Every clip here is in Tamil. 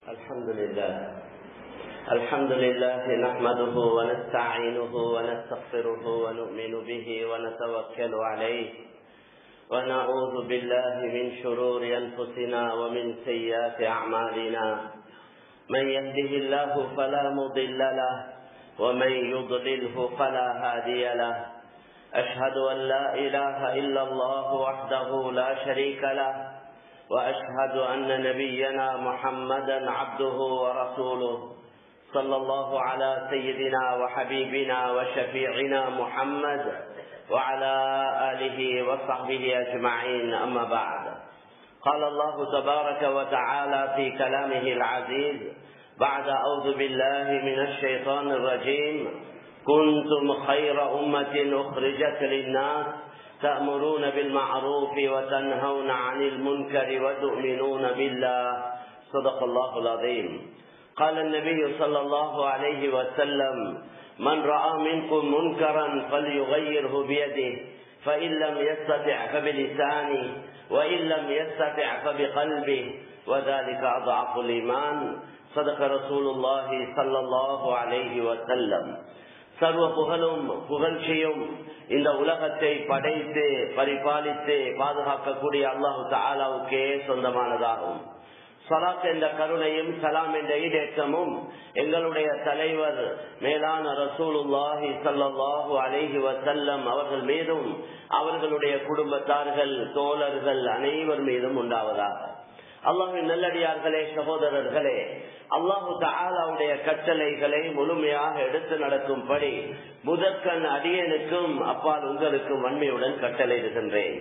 الحمد لله الحمد لله نحمده ونستعينه ونستغفره ونؤمن به ونتوكل عليه ونعوذ بالله من شرور أنفسنا ومن سيئات أعمالنا من يهده الله فلا مضل له ومن يضلله فلا هادي له أشهد أن لا إله إلا الله وحده لا شريك له وأشهد أن نبينا محمدا عبده ورسوله صلى الله على سيدنا وحبيبنا وشفيعنا محمد وعلى آله وصحبه أجمعين أما بعد قال الله تبارك وتعالى في كلامه العزيز بعد أعوذ بالله من الشيطان الرجيم كنتم خير أمة أخرجت للناس تأمرون بالمعروف وتنهون عن المنكر وتؤمنون بالله صدق الله العظيم قال النبي صلى الله عليه وسلم من رأى منكم منكرا فليغيره بيده فإن لم يستطع فبلسانه وإن لم يستطع فبقلبه وذلك أضعف الإيمان صدق رسول الله صلى الله عليه وسلم சர்வ புகழும் புகழ்ச்சியும் இந்த உலகத்தை படைத்து பரிபாலித்து பாதுகாக்கக்கூடிய அல்லாஹு தாலாவுக்கே சொந்தமானதாகும் சலாத் என்ற கருணையும் சலாம் என்ற ஈடேற்றமும் எங்களுடைய தலைவர் மேலான ரசூலுல்லாஹி சல்லாஹூ அலைஹி வசல்லம் அவர்கள் மீதும் அவர்களுடைய குடும்பத்தார்கள் தோழர்கள் அனைவர் மீதும் உண்டாவதாக அல்லாஹின் நல்லடியார்களே சகோதரர்களே அல்லாஹு தாலாவுடைய கட்டளைகளை முழுமையாக எடுத்து நடக்கும்படி முதற்கண் அடியனுக்கும் அப்பால் உங்களுக்கும் வன்மையுடன் கட்டளையிடுகின்றேன்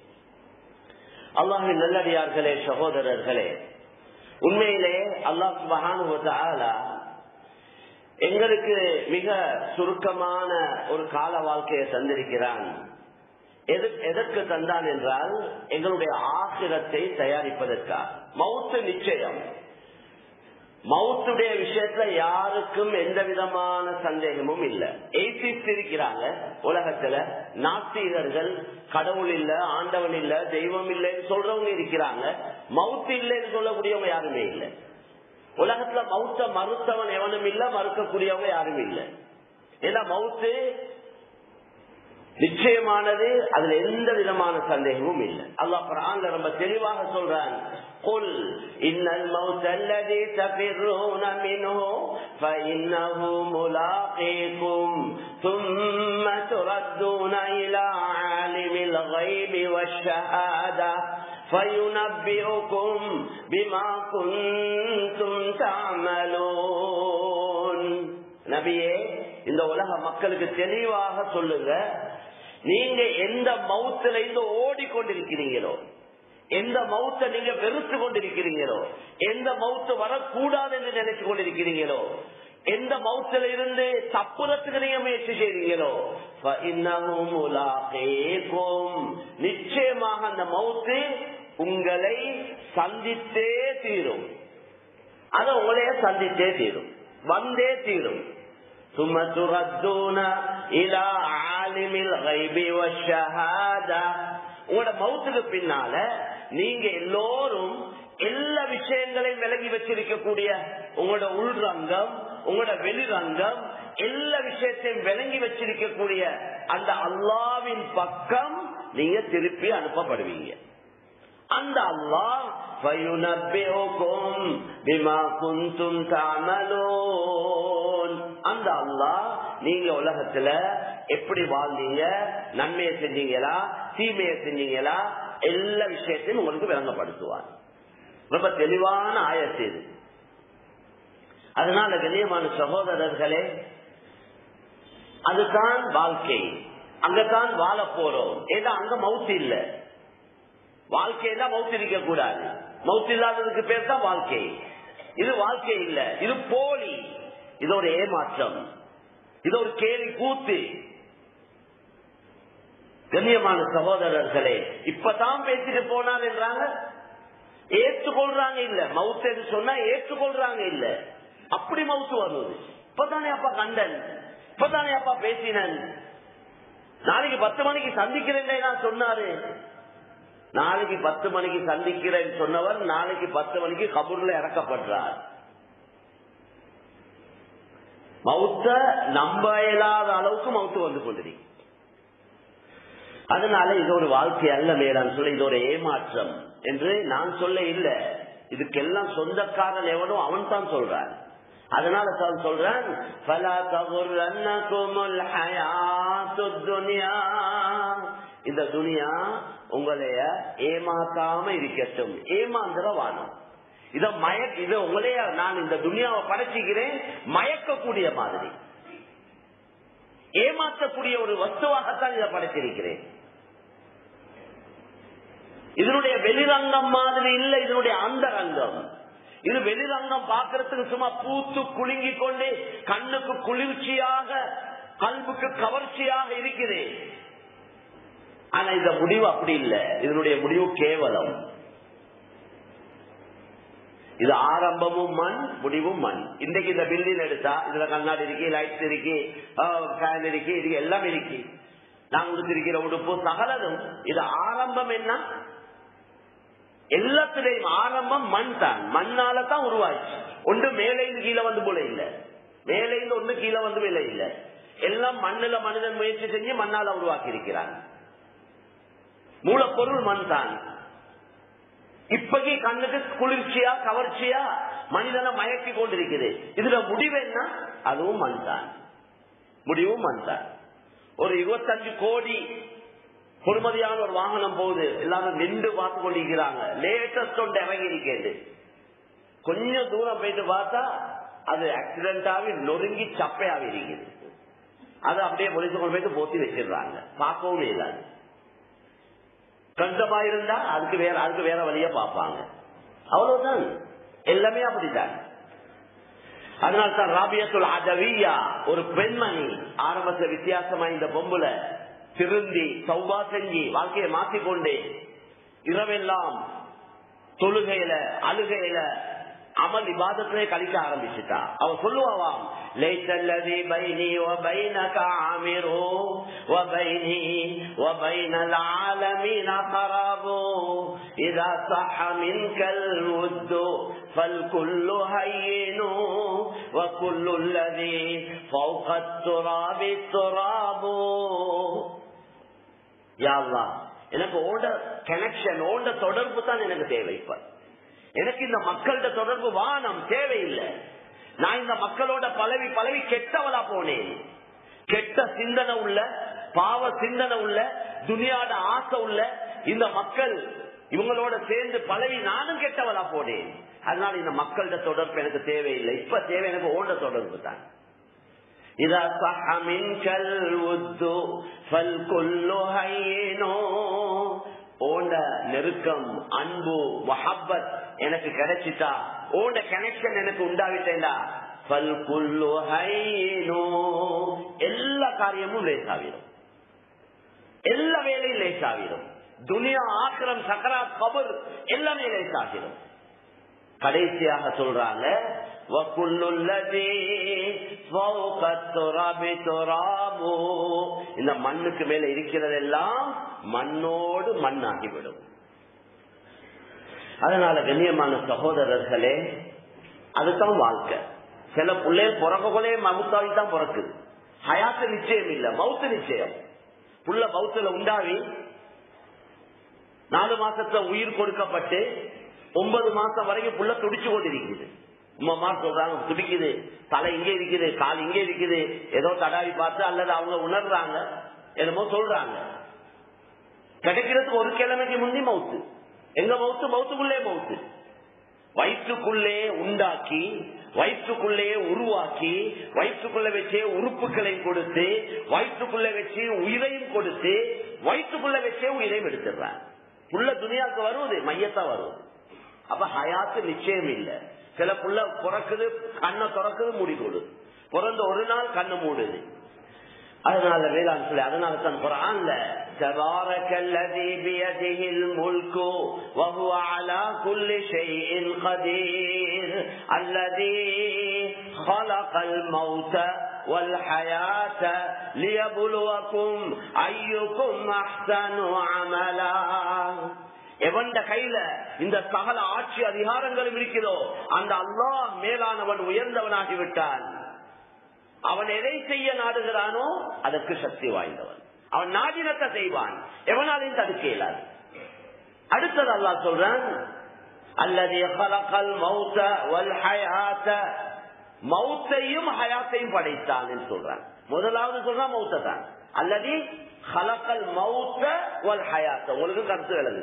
அல்லாஹின் நல்லடியார்களே சகோதரர்களே உண்மையிலே அல்லாஹ் மகானுவத்தாலா எங்களுக்கு மிக சுருக்கமான ஒரு கால வாழ்க்கையை தந்திருக்கிறான் எதற்கு தந்தான் என்றால் எங்களுடைய ஆசிரத்தை தயாரிப்பதற்காக மவுத்து நிச்சயம் மவுத்துடைய விஷயத்துல யாருக்கும் எந்த விதமான சந்தேகமும் இல்ல எய்சிஸ்ட் இருக்கிறாங்க உலகத்துல நாஸ்திகர்கள் கடவுள் இல்ல ஆண்டவன் இல்ல தெய்வம் இல்லைன்னு சொல்றவங்க இருக்கிறாங்க மவுத்து இல்லைன்னு சொல்லக்கூடியவங்க யாருமே இல்லை உலகத்துல மவுத்த மறுத்தவன் எவனும் இல்ல மறுக்கக்கூடியவங்க யாரும் இல்லை ஏன்னா மவுத்து நிச்சயமானது அதுல எந்த விதமான சந்தேகமும் இல்லை அல்லாஹ் குரான்ல ரொம்ப தெளிவாக சொல்றான் قل إن الموت الذي تفرون منه فإنه ملاقيكم ثم تردون إلى عالم الغيب والشهادة فينبئكم بما كنتم تعملون நபியே இந்த உலக மக்களுக்கு தெளிவாக சொல்லுங்க நீங்க எந்த மவுத்துல இருந்து ஓடிக்கொண்டிருக்கிறீங்களோ எந்த மவுத்த நீங்க வெறுத்து கொண்டிருக்கிறீங்களோ எந்த மவுத்து வரக்கூடாது என்று நினைச்சு கொண்டிருக்கிறீங்களோ எந்த மவுத்துல இருந்து தப்புறத்துக்கு நீங்க முயற்சி செய்றீங்களோ நிச்சயமாக அந்த மவுத்து உங்களை சந்தித்தே தீரும் அது உங்களையே சந்தித்தே தீரும் வந்தே தீரும் ثم تردون الى عالم الغيب والشهاده உங்களோட மவுத்துக்கு பின்னால நீங்க எல்லோரும் எல்லா விஷயங்களையும் விலகி வச்சிருக்கக்கூடிய உங்களோட உள்ரங்கம் உங்களோட வெளிரங்கம் எல்லா விஷயத்தையும் விளங்கி வச்சிருக்கக்கூடிய அந்த அல்லாவின் பக்கம் நீங்க திருப்பி அனுப்பப்படுவீங்க அந்த அல்லாஹ் அந்த அல்லாஹ் நீங்க உலகத்துல எப்படி வாழ்ந்தீங்க நன்மையை செஞ்சீங்களா தீமையை செஞ்சீங்களா எல்லா விஷயத்தையும் உங்களுக்கு விளங்கப்படுத்துவார் ரொம்ப தெளிவான ஆயத்து இது அதனால கண்ணியமான சகோதரர்களே அதுதான் வாழ்க்கை அங்கதான் வாழ போறோம் ஏதா அங்க மவுத்து இல்ல வாழ்க்கையில மவுத்து இருக்க கூடாது மவுத்து இல்லாததுக்கு பேர் தான் வாழ்க்கை இது வாழ்க்கை இல்ல இது போலி இது ஒரு ஏமாற்றம் இது ஒரு கேள்வி கூத்து கண்ணியமான சகோதரர்களே இப்பதான் பேசிட்டு போனார் என்றாங்க ஏற்றுக்கொள்றாங்க இல்ல மவுத்து சொன்னா ஏற்றுக்கொள்றாங்க இல்ல அப்படி மவுத்து வருவது இப்பதானே அப்பா கண்டன் இப்பதானே அப்பா பேசினன் நாளைக்கு பத்து மணிக்கு சந்திக்கிறேன் சொன்னாரு நாளைக்கு பத்து மணிக்கு சந்திக்கிறேன்னு சொன்னவர் நாளைக்கு பத்து மணிக்கு கபூர்ல இறக்கப்படுறார் மௌத்த நம்ப இயலாத அளவுக்கு மௌத்து வந்து கொண்டிருக்கு அதனால இது ஒரு வாழ்க்கை அல்ல மேலான் சொல்ல இது ஒரு ஏமாற்றம் என்று நான் சொல்ல இல்லை இதுக்கெல்லாம் சொந்தக்காரன் எவனோ அவன் தான் சொல்றான் அதனால தான் சொல்றான் இந்த துனியா உங்களைய ஏமாத்தாம இருக்கட்டும் ஏமாந்திர வானம் இத மய இத உங்களைய நான் இந்த துனியாவை படைச்சிக்கிறேன் மயக்கக்கூடிய மாதிரி ஏமாற்றக்கூடிய ஒரு வஸ்துவாகத்தான் இதை படைத்திருக்கிறேன் இதனுடைய வெளிரங்கம் மாதிரி இல்ல இதனுடைய அந்த ரங்கம் இது வெளிரங்கம் பாக்குறதுக்கு சும்மா பூத்து குலுங்கி கொண்டு கண்ணுக்கு குளிர்ச்சியாக கல்புக்கு கவர்ச்சியாக இருக்கிறேன் ஆனா இந்த முடிவு அப்படி இல்லை இதனுடைய முடிவு கேவலம் இது ஆரம்பமும் மண் முடிவும் மண் இன்றைக்கு இந்த பில்டிங் எடுத்தா இதுல கண்ணாடி இருக்கு லைட்ஸ் இருக்கு ஃபேன் இருக்கு இது எல்லாம் இருக்கு நான் உடுத்திருக்கிற உடுப்பு சகலதும் இது ஆரம்பம் என்ன எல்லாத்திலையும் ஆரம்பம் மண் தான் மண்ணால தான் உருவாச்சு ஒன்று மேலே கீழே வந்து போல இல்ல மேலே ஒண்ணு கீழே வந்து போல இல்ல எல்லாம் மண்ணுல மனிதன் முயற்சி செஞ்சு மண்ணால உருவாக்கி இருக்கிறான் மூலப்பொருள் மண் தான் இப்பகி கண்ணுக்கு குளிர்ச்சியா கவர்ச்சியா மனிதனை மயக்கி கொண்டிருக்குது இதுல முடிவு என்ன அதுவும் மண் தான் முடிவும் மண் தான் ஒரு இருபத்தஞ்சு கோடி பொறுமதியான ஒரு வாகனம் போகுது எல்லாரும் நின்று பார்த்து கொண்டிருக்கிறாங்க லேட்டஸ்ட் ஒன்று இறங்கி இருக்கிறது கொஞ்சம் தூரம் போயிட்டு பார்த்தா அது ஆக்சிடென்டாவே நொறுங்கி சப்பையாவே இருக்குது அதை அப்படியே பொலிசு கொண்டு போயிட்டு போத்தி வச்சிடுறாங்க பார்க்கவும் இல்லாது கண்டமா இருந்தா அதுக்கு வேற அதுக்கு வேற வழிய பார்ப்பாங்க அவ்வளவுதான் எல்லாமே அப்படித்தான் அதனால தான் ராபியத்துல் அதவியா ஒரு பெண்மணி ஆரம்பத்துல வித்தியாசமா இந்த பொம்புல திருந்தி சௌபா செஞ்சு வாழ்க்கையை மாற்றிக்கொண்டு இரவெல்லாம் தொழுகையில அழுகையில அமல் விவாதத்திலே கழிக்க ஆரம்பிச்சுட்டா அவ சொல்லுவாவாம் லைத்தல்லதி பைனி وبينك عامر وبيني وبين العالمين قراب إذا صح منك الود فالكل هين وكل الذي فوق التراب التراب يا الله எனக்கு ஓட கனெக்ஷன் ஓண்ட தொடர்பு தான் எனக்கு தேவை இப்ப எனக்கு இந்த மக்கள்கிட்ட தொடர்பு வானம் தேவையில்லை நான் இந்த மக்களோட பழவி பழவி கெட்டவளா போனேன் கெட்ட சிந்தனை உள்ள பாவ சிந்தனை உள்ள துனியாட ஆசை உள்ள இந்த மக்கள் இவங்களோட சேர்ந்து பழவி நானும் கெட்டவளா போனேன் அதனால இந்த மக்கள்கிட்ட தொடர்பு எனக்கு தேவையில்லை இப்ப தேவை எனக்கு ஓண்ட தொடர்பு தான் إذا صح منك الود فالكل هين ஓண்ட நெருக்கம் அன்பு மொஹப்பத் எனக்கு கிடைச்சிட்டா ஓண்ட கனெக்ஷன் எனக்கு உண்டாவிட்டேன்டா எல்லா காரியமும் லேசாவிடும் எல்லா வேலையும் லேசாவிடும் துனியா ஆக்கிரம் சக்கராத் கபர் எல்லாமே லேசாகிடும் கடைசியாக சொல்றாங்க இந்த மண்ணுக்கு மேல இருக்கிறதெல்லாம் மண்ணோடு மண்ணாகிவிடும் அதனால கண்ணியமான சகோதரர்களே அதுதான் வாழ்க்கை சில பிள்ளைகள் பிறக்கக்குள்ளே மவுத்தாவி தான் பிறக்குது ஹயாத்து நிச்சயம் இல்ல மவுத்து நிச்சயம் புள்ள மவுத்துல உண்டாவி நாலு மாசத்துல உயிர் கொடுக்கப்பட்டு ஒன்பது மாசம் வரைக்கும் புள்ள துடிச்சு கொண்டிருக்குது உமா சொல்றாங்க துடிக்குது தலை இங்கே இருக்குது கால் இங்கே இருக்குது ஏதோ தடாவி பார்த்து அல்லது அவங்க உணர்றாங்க என்னமோ சொல்றாங்க கிடைக்கிறதுக்கு ஒரு கிழமைக்கு முந்தி மவுத்து எங்க மவுத்து மவுத்துக்குள்ளே மவுத்து வயிற்றுக்குள்ளே உண்டாக்கி வயிற்றுக்குள்ளே உருவாக்கி வயிற்றுக்குள்ள வச்சே உறுப்புகளை கொடுத்து வயிற்றுக்குள்ள வச்சு உயிரையும் கொடுத்து வயிற்றுக்குள்ள வச்சே உயிரையும் எடுத்துடுறாங்க புள்ள துணியாக்கு வருவது மையத்தா வருவது அப்ப ஹயாத்து நிச்சயம் இல்லை சில புள்ள பிறக்குது கண்ணை திறக்குது மூடி கொடு பிறந்த ஒரு நாள் கண்ணு மூடுது அதனால வேளாண் சொல்லி அதனால தான் குரான்ல تبارك الذي بيده الملك وهو على كل شيء قدير الذي خلق الموت والحياة ليبلوكم أيكم أحسن عملا எவண்ட கையில இந்த சகல ஆட்சி அதிகாரங்களும் இருக்கிறதோ அந்த அல்லாஹ் மேலானவன் உயர்ந்தவனாகிவிட்டான் அவன் எதை செய்ய நாடுகிறானோ அதற்கு சக்தி வாய்ந்தவன் அவன் நாடினத்தை செய்வான் எவனாலையும் தடுக்க இயலாது அடுத்தது அல்லா சொல்றான் அல்லது மௌத்த வல் ஹயாத்த மௌத்தையும் ஹயாத்தையும் படைத்தான் என்று சொல்றான் முதலாவது சொல்றான் மௌத்த தான் அல்லது ஹலக்கல் மௌத்த வல் ஹயாத்த உங்களுக்கு கருத்து விளது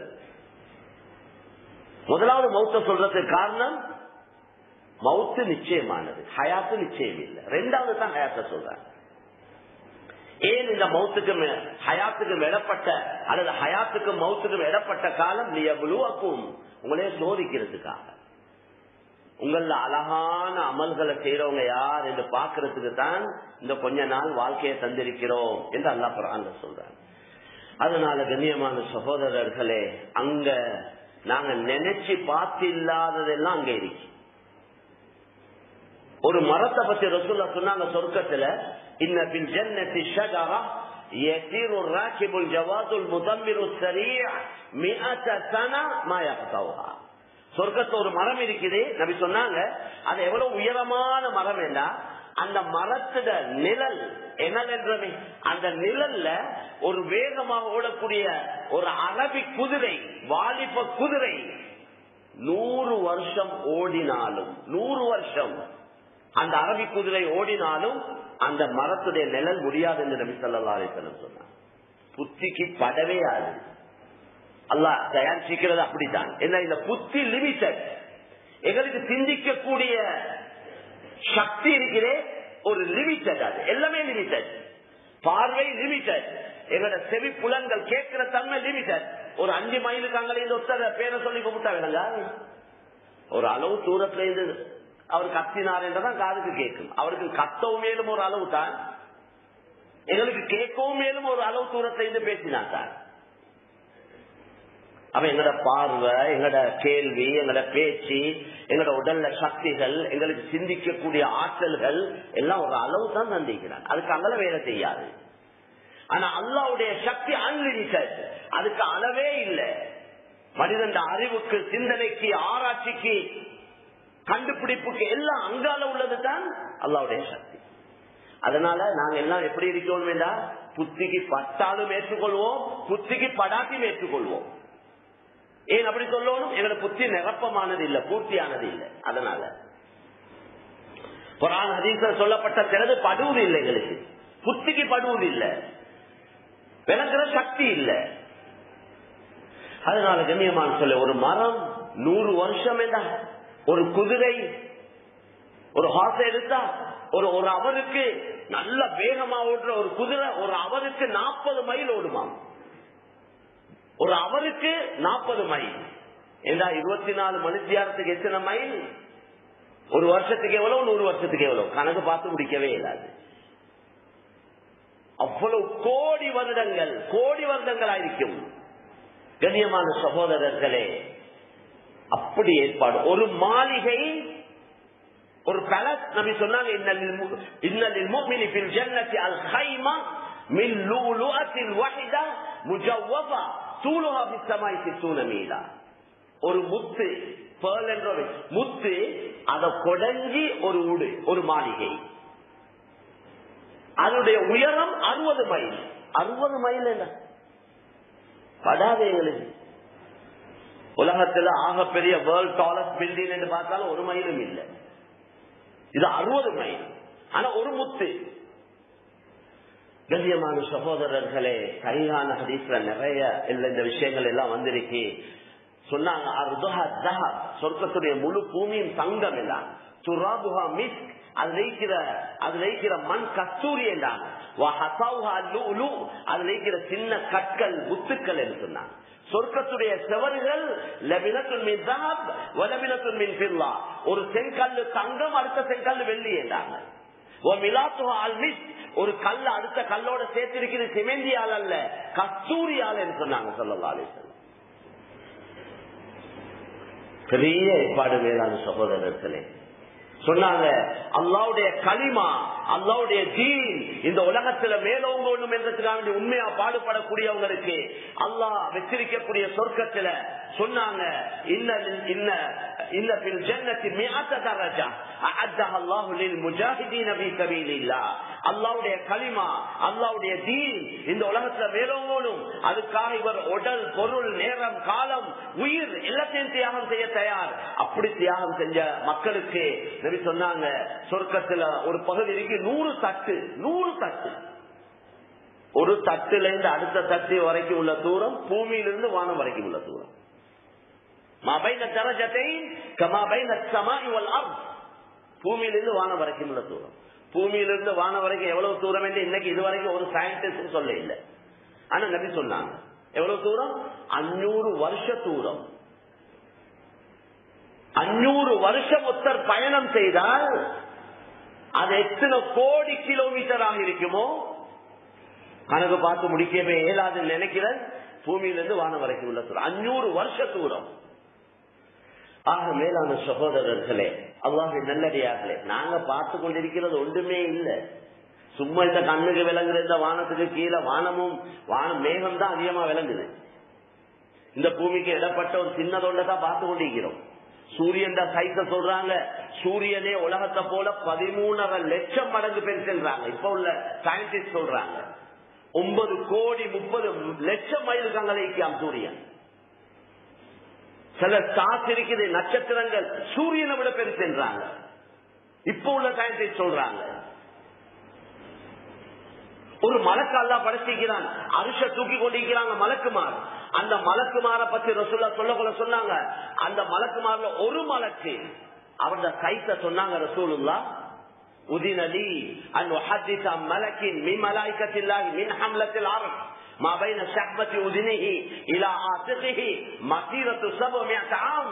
முதலாவது மௌத்த சொல்றதுக்கு காரணம் மவுத்து நிச்சயமானது ஹயாத்து நிச்சயம் இல்லை ரெண்டாவது தான் ஹயாத்த சொல்றாங்க ஏன் இந்த மௌத்துக்கும் ஹயாத்துக்கும் இடப்பட்ட அல்லது ஹயாத்துக்கும் மௌத்துக்கும் இடப்பட்ட காலம் லியபுலுவக்கும் உங்களே சோதிக்கிறதுக்காக உங்கள அழகான அமல்களை செய்யறவங்க யார் என்று பாக்குறதுக்கு தான் இந்த கொஞ்ச நாள் வாழ்க்கையை தந்திருக்கிறோம் என்று அல்லா குரான் சொல்றாங்க அதனால கண்ணியமான சகோதரர்களே அங்க நாங்க நினைச்சு பார்த்து இல்லாததெல்லாம் அங்க இருக்கு ஒரு மரத்தை பத்தி ரசூல்லா சொன்னாங்க சொர்க்கத்துல இன்ன பில் ஜன்னதி ஷஜரா يسير الراكب الجواد المدمر السريع مئة سنة ما يقطعها சொர்க்கத்துல ஒரு மரம் இருக்குது நபி சொன்னாங்க அது எவ்வளவு உயரமான மரம் என்ன அந்த மரத்துல நிழல் என்னது அந்த நிழல்ல ஒரு வேகமாக ஓடக்கூடிய ஒரு அரபி குதிரை வாலிப குதிரை நூறு வருஷம் ஓடினாலும் நூறு வருஷம் அந்த அரபி குதிரை ஓடினாலும் அந்த மரத்துடைய நிழல் முடியாது என்று நபி சொல்லா அலிசல்லம் சொன்னார் புத்திக்கு படவே ஆது அல்லா தயாரிச்சிக்கிறது அப்படித்தான் என்ன இந்த புத்தி லிமிட்டட் எங்களுக்கு சிந்திக்கக்கூடிய சக்தி இருக்கிறே ஒரு லிமிட்டட் அது எல்லாமே லிமிட்டட் பார்வை லிமிட்டட் எங்களோட செவி புலன்கள் கேட்கிற தன்மை லிமிட்டட் ஒரு அஞ்சு மைலுக்கு அங்கே ஒருத்தர் பேரை சொல்லி கும்பிட்டா விளங்க ஒரு அளவு தூரத்துல இருந்து அவர் கத்தினார் என்றதான் காதுக்கு கேட்கும் அவருக்கு கத்தவும் மேலும் ஒரு அளவு தான் எங்களுக்கு கேட்கவும் மேலும் ஒரு அளவு தூரத்துல இருந்து பேசினா தான் அப்ப எங்கட பார்வை எங்கட கேள்வி எங்கட பேச்சு எங்கட உடல்ல சக்திகள் எங்களுக்கு சிந்திக்கக்கூடிய ஆற்றல்கள் எல்லாம் ஒரு அளவு தான் தந்திக்கிறான் அதுக்கு அங்கல வேலை செய்யாது ஆனா அல்லாவுடைய சக்தி அன்லிமிட்டட் அதுக்கு அளவே இல்லை மனிதன் அறிவுக்கு சிந்தனைக்கு ஆராய்ச்சிக்கு கண்டுபிடிப்புக்கு எல்லாம் அங்கால உள்ளது தான் அல்லாவுடைய சக்தி அதனால நாங்க எல்லாம் எப்படி இருக்கணும் என்றா புத்திக்கு பட்டாலும் ஏற்றுக்கொள்வோம் புத்திக்கு படாட்டியும் ஏற்றுக்கொள்வோம் ஏன் அப்படி சொல்லணும் எங்களோட புத்தி நிரப்பமானது இல்ல பூர்த்தியானது இல்லை அதனால குரான் ஹதீசர் சொல்லப்பட்ட சிலது படுவது இல்லை எங்களுக்கு புத்திக்கு படுவது இல்லை விளங்குற சக்தி இல்லை அதனால கண்ணியமான சொல்ல ஒரு மரம் நூறு வருஷம் என்ன ஒரு குதிரை ஒரு ஹார்ஸ் எடுத்தா ஒரு ஒரு அவருக்கு நல்ல வேகமா ஓடுற ஒரு குதிரை ஒரு அவருக்கு நாற்பது மைல் ஓடுமாம் ஒரு அவருக்கு நாற்பது மைல் ஏண்டா இருபத்தி நாலு மணித்தியாரத்துக்கு எத்தனை மைல் ஒரு வருஷத்துக்கு எவ்வளவு நூறு வருஷத்துக்கு எவ்வளவு கணக்கு பார்த்து முடிக்கவே இல்லாது அவ்வளவு கோடி வருடங்கள் கோடி வருடங்கள் ஆയിരിக்கும் கண்ணியமான சகோதரர்களே அப்படி ஏற்பாடு ஒரு மாளிகை ஒரு பேலஸ் நபி சொன்னாங்க இன்னலில் முஃமினி ஃபில் ஜன்னதி அல் கைமா மின் லூலுஅத்தில் வஹிதா முஜவ்வபா தூலுஹா ஃபிஸ் ஸமாய் சித்தூன மீலா ஒரு முத்து பேர்ல் என்ற ஒரு முத்து அத கொடைஞ்சி ஒரு ஊடு ஒரு மாளிகை அதனுடைய உயரம் அறுபது மைல் அறுபது மைல் என்ன படாது எங்களுக்கு உலகத்துல ஆகப்பெரிய வேர்ல்ட் டாலஸ்ட் பில்டிங் என்று பார்த்தாலும் ஒரு மைலும் இல்லை இது அறுபது மைல் ஆனா ஒரு முத்து கண்ணியமான சகோதரர்களே சரியான ஹதீஸ்ல நிறைய இந்த விஷயங்கள் எல்லாம் வந்திருக்கு சொன்னாங்க சொர்க்கத்துடைய முழு பூமியும் தங்கம் எல்லாம் துராபுகா மிஸ் அது வைக்கிற அது வைக்கிற மண் கஸ்தூரி என்றாங்க அது வைக்கிற சின்ன கற்கள் முத்துக்கள் என்று சொன்னாங்க சொர்க்கத்துடைய செவறுகள் ஒரு செங்கல்லு தங்கம் அடுத்த செங்கல்லு வெள்ளி என்றாங்க ஒரு கல் அடுத்த கல்லோட சேர்த்திருக்கிறது சிமெந்தியால் அல்ல கஸ்தூரியால் என்று சொன்னாங்க சொல்லலாம் பெரிய ஏற்பாடு மேலான சகோதரர்களே சொன்னாங்க அல்லாவுடைய களிமா அல்லாவுடைய ஜீன் இந்த உலகத்துல மேலோங்கணும் என்றதுக்காக உண்மையா பாடுபடக்கூடியவங்களுக்கு அல்லாஹ் வச்சிருக்கக்கூடிய சொர்க்கத்துல சொன்னாங்க அல்லாவுடைய களிமா அல்லாவுடைய தீன் இந்த உலகத்துல மேலோங்கணும் அதுக்காக இவர் உடல் பொருள் நேரம் காலம் உயிர் எல்லாத்தையும் தியாகம் செய்ய தயார் அப்படி தியாகம் செஞ்ச மக்களுக்கு நபி சொன்னாங்க சொர்க்கத்துல ஒரு பகுதி இருக்கு நூறு தட்டு நூறு தட்டு ஒரு தட்டுல இருந்து அடுத்த தட்டு வரைக்கும் உள்ள தூரம் பூமியிலிருந்து வானம் வரைக்கும் உள்ள தூரம் பூமியிலிருந்து வானம் வரைக்கும் உள்ள தூரம் பூமியிலிருந்து வானம் வரைக்கும் எவ்வளவு தூரம் என்று இன்னைக்கு இது வரைக்கும் ஒரு சயின்டிஸ்ட் சொல்ல இல்லை ஆனா நபி சொன்னாங்க எவ்வளவு தூரம் அஞ்சூறு வருஷ தூரம் அஞ்சூறு வருஷம் ஒருத்தர் பயணம் செய்தால் அது எத்தனை கோடி கிலோமீட்டராக இருக்குமோ கணக்கு பார்த்து முடிக்கவே இயலாதுன்னு நினைக்கிறேன் பூமியிலிருந்து வானம் வரைக்கும் உள்ள தூரம் அஞ்சூறு வருஷ தூரம் ஆக மேலான சகோதரர்களே அல்லாஹ் நல்லடியார்களே நாங்க பார்த்து கொண்டிருக்கிறது ஒன்றுமே இல்லை சும்மா இந்த கண்ணுக்கு விளங்குற இந்த வானத்துக்கு கீழே வானமும் வானம் மேகம் தான் அதிகமா விளங்குது இந்த பூமிக்கு இடப்பட்ட ஒரு சின்னதொண்ட தான் பார்த்து கொண்டிருக்கிறோம் சூரியன் சைஸ சொல்றாங்க சூரியனே உலகத்தை போல பதிமூணரை லட்சம் மடங்கு பெருசுன்றாங்க இப்ப உள்ள சயின்டிஸ்ட் சொல்றாங்க ஒன்பது கோடி முப்பது லட்சம் மைல் கங்கலைக்காம் சூரியன் சில ஸ்டார்ஸ் இருக்குது நட்சத்திரங்கள் சூரியனை விட பெருசுன்றாங்க இப்ப உள்ள சயின்டிஸ்ட் சொல்றாங்க ஒரு மலக்கல்லா படைச்சிக்கிறான் அரிச தூக்கி கொண்டிருக்கிறாங்க மலக்குமார் அந்த மலக்குமார பத்தி ரசூல்லா சொல்ல கொள்ள சொன்னாங்க அந்த மலக்குமார்ல ஒரு மலக்கு அவரோட கைத்த சொன்னாங்க ரசூலுல்லா உதின் அலி அன் உஹத்திஸ் மலக்கின் மின் மலாய்க்கத்தில்லாஹி மின் ஹம்லத்தில் ஆரம்பம் ما بين شحمة أذنه إلى عاتقه مسيرة سبعمائة عام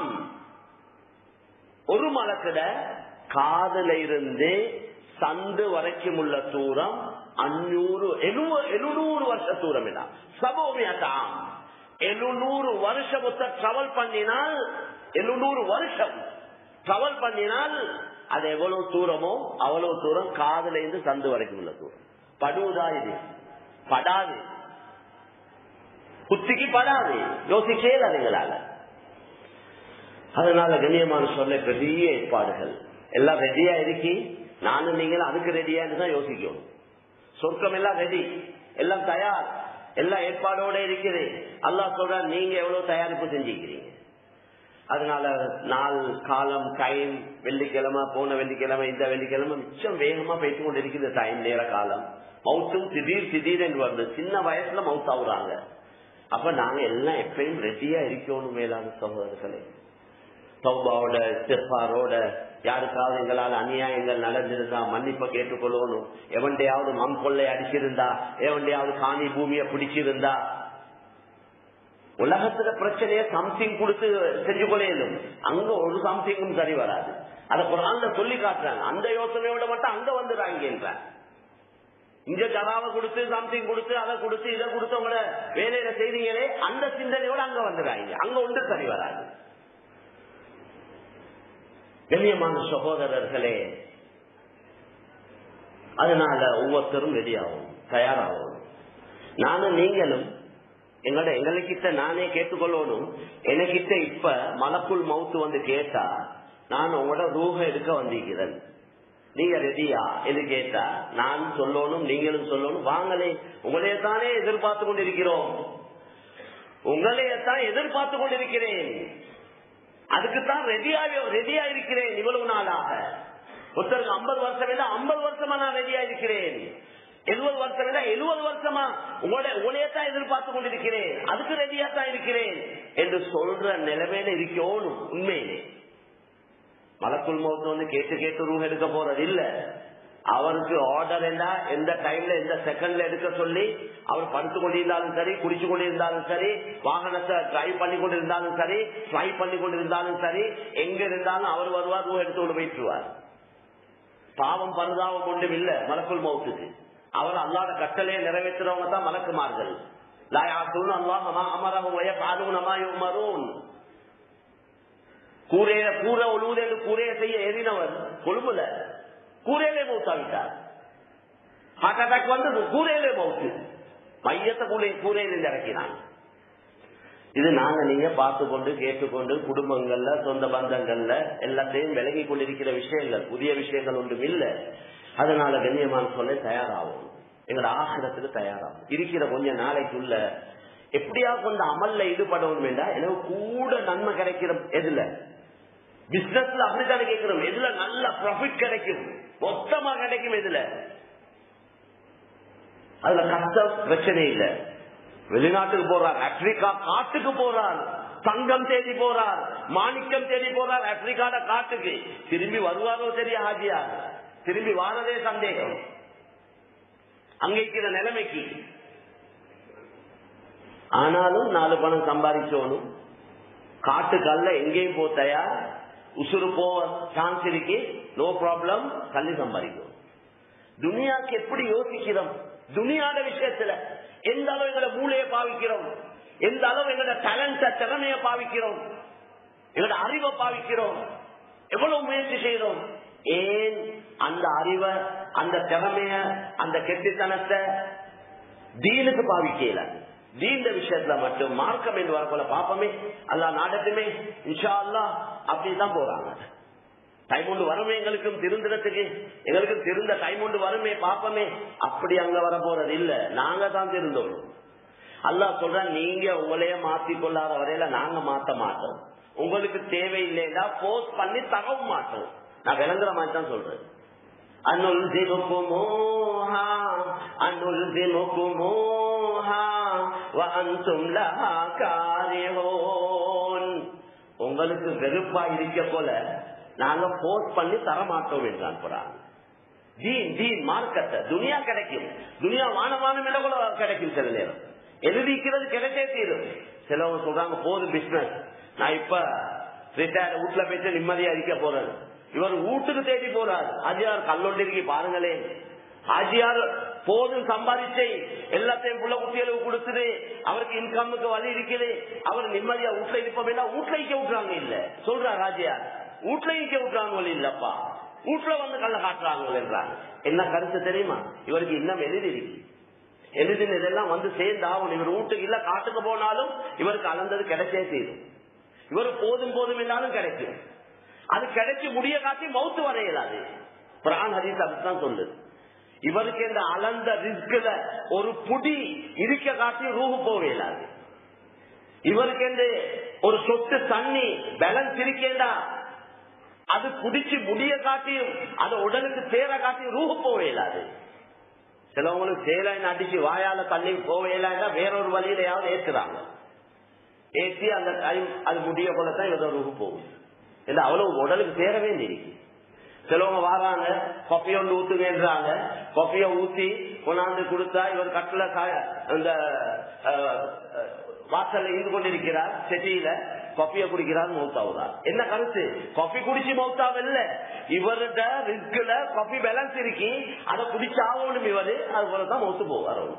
ஒரு மலக்கிட காதல இருந்து சந்து வரைக்கும் உள்ள தூரம் அஞ்சூறு எழுநூறு வருஷ தூரம் இல்ல சபோமியாம் எழுநூறு வருஷம் டிராவல் பண்ணினால் எழுநூறு வருஷம் டிராவல் பண்ணினால் அது எவ்வளவு தூரமோ அவ்வளவு தூரம் காதல இருந்து சந்து வரைக்கும் உள்ள தூரம் படுவதா இது படாது குத்திக்கு படாது யோசிக்கே அதுங்களால அதனால கண்ணியமான சொல்ல பெரிய ஏற்பாடுகள் எல்லாம் ரெடியா இருக்கி நானும் நீங்களும் அதுக்கு ரெடியான்னு தான் யோசிக்கணும் சொர்க்கம் எல்லாம் ரெடி எல்லாம் தயார் எல்லா ஏற்பாடோட இருக்குது அல்லா சொல்ற நீங்க எவ்வளவு தயாரிப்பு செஞ்சுக்கிறீங்க அதனால நாள் காலம் டைம் வெள்ளிக்கிழமை போன வெள்ளிக்கிழமை இந்த வெள்ளிக்கிழமை மிச்சம் வேகமா பேசி கொண்டு இருக்குது டைம் நேர காலம் மவுத்தும் திடீர் திடீர் என்று வருது சின்ன வயசுல மவுத் ஆகுறாங்க அப்ப நாங்க எல்லாம் எப்பயும் ரெடியா இருக்கணும் மேலான சகோதரர்களே சௌபாவோட சிற்பாரோட யாருக்காவது எங்களால் அநியாயங்கள் நடந்திருந்தா மன்னிப்ப கேட்டுக்கொள்ளணும் எவன்டையாவது மண் கொள்ளை அடிச்சிருந்தா எவன்டையாவது காணி பூமியை பிடிச்சிருந்தா உலகத்துல பிரச்சனைய சம்திங் கொடுத்து செஞ்சு கொள்ளையிலும் அங்க ஒரு சம்திங்கும் சரி வராது அத குரான்ல சொல்லி காட்டுறாங்க அந்த யோசனையோட மட்டும் அங்க வந்துடுறாங்க இங்க ஜராவை கொடுத்து சம்திங் கொடுத்து அதை கொடுத்து இதை கொடுத்தவங்கள வேலையில செய்தீங்களே அந்த சிந்தனையோட அங்க வந்துடுறாங்க அங்க ஒன்று சரி வராது கண்ணியமான சகோதரர்களே அதனால ஒவ்வொருத்தரும் ரெடி ஆகும் தயாராகும் நானும் நீங்களும் எங்களோட எங்ககிட்ட நானே கேட்டுக்கொள்ளணும் எனக்கிட்ட இப்ப மலக்குள் மவுத்து வந்து கேட்டா நான் உங்களோட ரூஹ எடுக்க வந்திருக்கிறேன் நீங்க ரெடியா எது கேட்டா நான் சொல்லணும் நீங்களும் சொல்லணும் வாங்களே உங்களையே தானே எதிர்பார்த்து கொண்டிருக்கிறோம் உங்களையத்தான் எதிர்பார்த்து கொண்டிருக்கிறேன் அதுக்குத்தான் ரெடியா ரெடியா இருக்கிறேன் இவ்வளவு நாளாக ஒருத்தருக்கு ஐம்பது வருஷம் இல்ல ஐம்பது வருஷமா நான் ரெடியா இருக்கிறேன் எழுபது வருஷம் இல்ல எழுபது வருஷமா உங்களோட உங்களையத்தான் எதிர்பார்த்து கொண்டிருக்கிறேன் அதுக்கு ரெடியா தான் இருக்கிறேன் என்று சொல்ற நிலைமையில இருக்கணும் உண்மையிலே மலக்குள் மௌத்து வந்து கேட்டு கேட்டு ரூம் எடுக்க போறது இல்ல அவருக்கு ஆர்டர் என்ன எந்த டைம்ல எந்த செகண்ட்ல எடுக்க சொல்லி அவர் படுத்து கொண்டிருந்தாலும் சரி குடிச்சு கொண்டிருந்தாலும் சரி வாகனத்தை டிரைவ் பண்ணி கொண்டிருந்தாலும் சரி ஃபிளை பண்ணி கொண்டிருந்தாலும் சரி எங்க இருந்தாலும் அவர் வருவார் ரூ எடுத்து கொண்டு போயிட்டுருவார் பாவம் பரிதாபம் ஒன்றும் இல்ல மலக்குள் மௌத்துக்கு அவர் அல்லாத கட்டளையை நிறைவேற்றுறவங்க தான் மலக்குமார்கள் கூரையில கூரை ஒழுவுதேன்னு கூரைய செய்ய எறினவர் கொழும்புல கூரையிலே மௌத்தாவிட்டார் ஹார்ட் அட்டாக் வந்தது கூரையிலே மௌத்து மையத்தை கூரை கூரையில இறக்கினாங்க இது நாங்க நீங்க பார்த்து கொண்டு கேட்டுக்கொண்டு குடும்பங்கள்ல சொந்த பந்தங்கள்ல எல்லாத்தையும் விலகி கொண்டிருக்கிற விஷயங்கள் புதிய விஷயங்கள் ஒன்றும் இல்லை அதனால கண்ணியமான சொல்ல தயாராகும் எங்களோட ஆசிரத்துக்கு தயாராகும் இருக்கிற கொஞ்ச நாளைக்குள்ள எப்படியா கொஞ்சம் அமல்ல ஈடுபடணும் வேண்டாம் எனக்கு கூட நன்மை கிடைக்கிற எதுல பிசினஸ்ல அப்படித்தானே கேட்கிறோம் எதுல நல்ல ப்ராஃபிட் கிடைக்கும் மொத்தமா கிடைக்கும் எதுல அதுல கஷ்டம் பிரச்சனை இல்லை வெளிநாட்டுக்கு போறார் ஆப்பிரிக்கா காட்டுக்கு போறார் தங்கம் தேடி போறார் மாணிக்கம் தேடி போறார் ஆப்பிரிக்காட காட்டுக்கு திரும்பி வருவாரோ தெரிய ஹாஜியா திரும்பி வாரதே சந்தேகம் அங்க இருக்கிற நிலைமைக்கு ஆனாலும் நாலு பணம் சம்பாதிச்சோனும் காட்டுக்கல்ல எங்கேயும் போ தயார் உசுறு போ சான்ஸ் இருக்கு நோ ப்ராப்ளம் கல்வி சம்பாதிக்கும் துனியாக்கு எப்படி யோசிக்கிறோம் துனியாட விஷயத்துல எந்த அளவு எங்களோட மூளையை பாவிக்கிறோம் எந்த அளவு எங்களோட டேலண்ட திறமைய பாவிக்கிறோம் எங்களோட அறிவை பாவிக்கிறோம் எவ்வளவு முயற்சி செய்யறோம் ஏன் அந்த அறிவை அந்த திறமைய அந்த கெட்டித்தனத்தை தீனுக்கு பாவிக்கல தீண்ட விஷயத்துல மட்டும் மார்க்கம் என்று வரப்போல பாப்பமே அல்லா நாடட்டுமே இன்ஷா அல்லா அப்படிதான் போறாங்க டைம் ஒன்று வருமே எங்களுக்கும் திருந்துறதுக்கு எங்களுக்கும் திருந்த டைம் ஒன்று வருமே பாப்பமே அப்படி அங்க வர போறது இல்ல நாங்க தான் திருந்தோம் அல்லா சொல்ற நீங்க உங்களையே மாத்தி கொள்ளாத வரையில நாங்க மாத்த மாட்டோம் உங்களுக்கு தேவையில்லைன்னா போஸ்ட் பண்ணி தகவும் மாட்டோம் நான் விளங்குற மாதிரி தான் சொல்றேன் أنلزمكموها أنلزمكموها وأنتم لها كارهون உங்களுக்கு வெறுப்பா இருக்க போல நாங்க போஸ்ட் பண்ணி தரமாட்டோம் என்றான் குரான் தீன் தீன் மார்க்கத்தை துனியா கிடைக்கும் துனியா வானமான கூட கிடைக்கும் சில நேரம் எழுதிக்கிறது கிடைச்சே தீரும் சிலவங்க சொல்றாங்க போதும் பிசினஸ் நான் இப்ப ரிட்டையர்ட் வீட்டுல போயிட்டு நிம்மதியா இருக்க போறேன் இவர் வீட்டுக்கு தேடி போறார் ஆஜியார் கல்லொண்டிருக்கி பாருங்களேன் ஆஜியார் போதும் சம்பாதிச்சை எல்லாத்தையும் புள்ள குட்டிகளுக்கு கொடுத்துது அவருக்கு இன்கமுக்கு வழி இருக்குது அவர் நிம்மதியா வீட்டுல இருப்ப வேண்டாம் வீட்டுல இக்க விட்டுறாங்க இல்ல சொல்றார் ராஜியார் வீட்டுல இக்க விட்டுறாங்க இல்லப்பா வீட்டுல வந்து கல்ல காட்டுறாங்க என்றாங்க என்ன கருத்து தெரியுமா இவருக்கு இன்னும் எழுதி இருக்கு எழுதினதெல்லாம் வந்து சேர்ந்து ஆகணும் இவர் வீட்டுக்கு இல்ல காட்டுக்கு போனாலும் இவருக்கு அளந்தது கிடைச்சே தீரும் இவர் போதும் போதும் என்றாலும் கிடைக்கும் அது கிடைச்சு முடிய காட்டி மவுத்து வர இயலாது பிரான் ஹரிஸ் அதுதான் சொல்லுது இவருக்கு இந்த அளந்த ரிஸ்க்ல ஒரு புடி இருக்க காட்டி ரூஹு போக இயலாது இவருக்கு இந்த ஒரு சொட்டு தண்ணி பேலன்ஸ் இருக்கேண்டா அது குடிச்சு முடிய காட்டியும் அது உடலுக்கு சேர காட்டி ரூஹு போக இயலாது சிலவங்களுக்கு சேலைன்னு அடிச்சு வாயால தண்ணி போக இயலாண்டா வேறொரு வழியிலையாவது ஏற்றுறாங்க ஏற்றி அந்த டைம் அது முடிய போலதான் இவரோட ரூஹு போகும் இல்ல அவ்வளவு உடலுக்கு சேரவே இருக்கு சிலவங்க வராங்க கொப்பைய ஒன்று ஊத்துங்கன்றாங்க கொப்பைய ஊத்தி கொண்டாந்து கொடுத்தா இவர் கட்டில இந்த வாசல்ல இருந்து கொண்டிருக்கிறார் செட்டியில கொப்பிய குடிக்கிறார் மௌத்தாவுதான் என்ன கருத்து கொப்பி குடிச்சு மௌத்தாவல்ல இவர்கிட்ட ரிஸ்க்ல கொப்பி பேலன்ஸ் இருக்கி அதை குடிச்சாகணும் இவரு அது போலதான் மௌத்து போவார் அவரு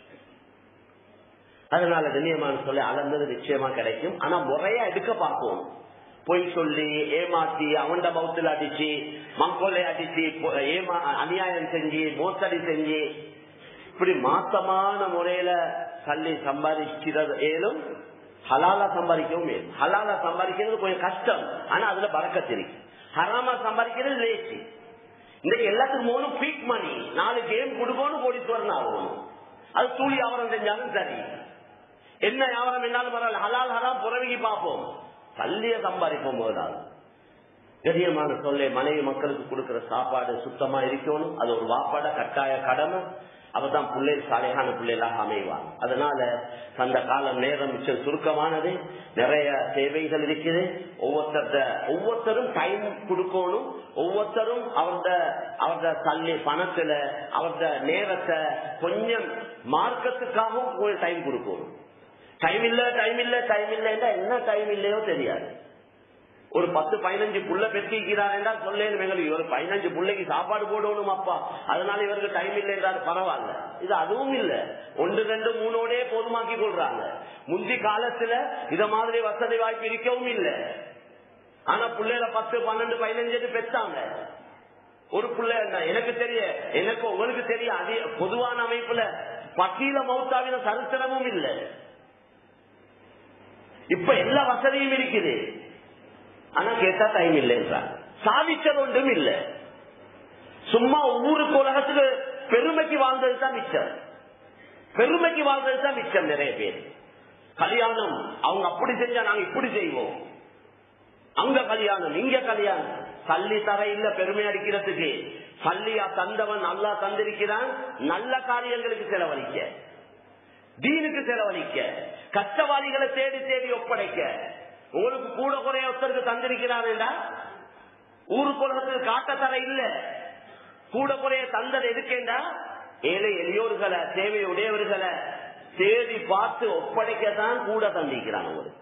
அதனால கண்ணியமான சொல்லி அளந்தது நிச்சயமா கிடைக்கும் ஆனா முறையா எடுக்க பார்ப்போம் பொய் சொல்லி ஏமாத்தி அவண்ட மவுத்துல அடிச்சு மங்கொல்லை அடிச்சு ஏமா அநியாயம் செஞ்சு மோசடி செஞ்சு இப்படி மாசமான முறையில சல்லி சம்பாதிக்கிறது ஏலும் ஹலாலா சம்பாதிக்கவும் ஏலும் ஹலாலா சம்பாதிக்கிறது கொஞ்சம் கஷ்டம் ஆனா அதுல பறக்கத்து இருக்கு ஹராமா சம்பாதிக்கிறது லேசி இந்த எல்லாத்துக்கும் மூணு பீக் மணி நாலு கேம் கொடுக்கணும் கோடீஸ்வரன் ஆகணும் அது தூளி வியாபாரம் செஞ்சாலும் சரி என்ன வியாபாரம் என்னாலும் பரவாயில்ல ஹலால் ஹராம் புறவிக்கு பார்ப்போம் கல்லிய சம்பாதிப்போம் போதுதான் கதியமான சொல்ல மனைவி மக்களுக்கு கொடுக்கிற சாப்பாடு சுத்தமா இருக்கணும் அது ஒரு வாப்பாட கட்டாய கடமை அப்பதான் பிள்ளை சாலையான பிள்ளைகளாக அமைவாங்க அதனால அந்த காலம் நேரம் மிச்சம் சுருக்கமானது நிறைய சேவைகள் இருக்குது ஒவ்வொருத்தர ஒவ்வொருத்தரும் டைம் கொடுக்கணும் ஒவ்வொருத்தரும் அவர்த அவரத தள்ளி பணத்துல அவரத நேரத்தை கொஞ்சம் மார்க்கத்துக்காகவும் கொஞ்சம் டைம் கொடுக்கணும் டைம் இல்ல டைம் இல்ல டைம் இல்ல என்ன டைம் இல்லையோ தெரியாது ஒரு பத்து பதினஞ்சு புள்ள பெற்றிருக்கிறார் என்றால் சொல்லேன் எங்களுக்கு இவர் பதினஞ்சு பிள்ளைக்கு சாப்பாடு போடணும் அப்பா அதனால இவருக்கு டைம் இல்லை என்றால் பரவாயில்ல இது அதுவும் இல்ல ஒன்று ரெண்டு மூணோடே போதுமாக்கி கொள்றாங்க முந்தி காலத்துல இத மாதிரி வசதி வாய்ப்பு இருக்கவும் இல்லை ஆனா பிள்ளைல பத்து பன்னெண்டு பதினஞ்சு பெற்றாங்க ஒரு பிள்ளை எனக்கு தெரிய எனக்கு உங்களுக்கு தெரிய அதிக பொதுவான அமைப்புல பக்கீல மௌத்தாவின சரித்திரமும் இல்லை இப்ப எல்லா வசதியும் இருக்குது ஆனா கேட்டா டைம் இல்லைன்றாங்க சாதிச்சது ஒன்றும் இல்லை சும்மா ஊருக்கு உலகத்துக்கு பெருமைக்கு வாழ்ந்தது தான் மிச்சம் பெருமைக்கு வாழ்ந்தது தான் மிச்சம் நிறைய பேர் கல்யாணம் அவங்க அப்படி செஞ்சா நாங்க இப்படி செய்வோம் அங்க கல்யாணம் இங்க கல்யாணம் சல்லி தர இல்ல பெருமை அடிக்கிறதுக்கு சல்லியா தந்தவன் நல்லா தந்திருக்கிறான் நல்ல காரியங்களுக்கு செலவழிக்க தீனுக்கு செலவழிக்க கஷ்டவாதிகளை தேடி தேடி ஒப்படைக்க உங்களுக்கு கூட குறைய ஒருத்தருக்கு தந்திருக்கிறான் ஊருக்கு உலகத்துக்கு காட்ட தர இல்ல கூட குறைய தந்தது எதுக்கேண்டா ஏழை எளியோர்களை தேவை உடையவர்களை தேடி பார்த்து ஒப்படைக்கத்தான் கூட தந்திக்கிறான் உங்களுக்கு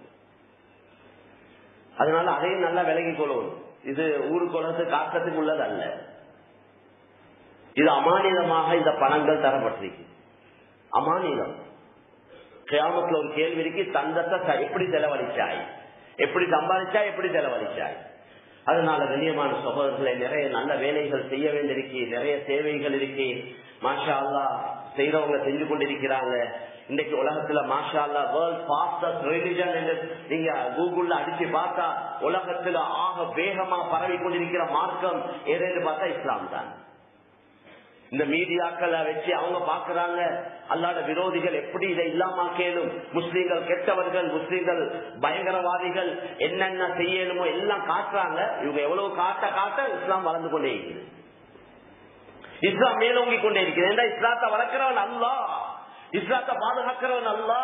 அதனால அதையும் நல்லா விலகி கொள்ளணும் இது ஊருக்கு உலகத்துக்கு காட்டத்துக்கு உள்ளது அல்ல இது அமானிதமாக இந்த பணங்கள் தரப்பட்டிருக்கு அமானிதம் கிராமத்துல ஒரு கேள்வி இருக்கு தந்தத்தை எப்படி செலவழிச்சாய் எப்படி சம்பாதிச்சா எப்படி செலவழிச்சாய் அதனால கண்ணியமான சகோதரர்களை நிறைய நல்ல வேலைகள் செய்ய வேண்டியிருக்கு நிறைய சேவைகள் இருக்கு மாஷா அல்லா செய்யறவங்க செஞ்சு கொண்டிருக்கிறாங்க இன்னைக்கு உலகத்துல மாஷா அல்லா வேர்ல்ட் பாஸ்டஸ்ட் ரிலிஜன் என்று நீங்க கூகுள்ல அடிச்சு பார்த்தா உலகத்துல ஆக வேகமா பரவி கொண்டிருக்கிற மார்க்கம் எதுன்னு பார்த்தா இஸ்லாம் தான் இந்த மீடியாக்களை வச்சு அவங்க பாக்குறாங்க அல்லாத விரோதிகள் எப்படி இதை இல்லாம கேளும் முஸ்லீம்கள் கெட்டவர்கள் முஸ்லீம்கள் பயங்கரவாதிகள் என்னென்ன செய்யணுமோ எல்லாம் காட்டுறாங்க இவங்க எவ்வளவு காட்ட காட்ட இஸ்லாம் வளர்ந்து கொண்டே இருக்குது இஸ்லாம் மேலோங்கி கொண்டே இருக்குது ஏன்னா இஸ்லாத்தை வளர்க்கிறவன் அல்லா இஸ்லாத்தை பாதுகாக்கிறவன் அல்லா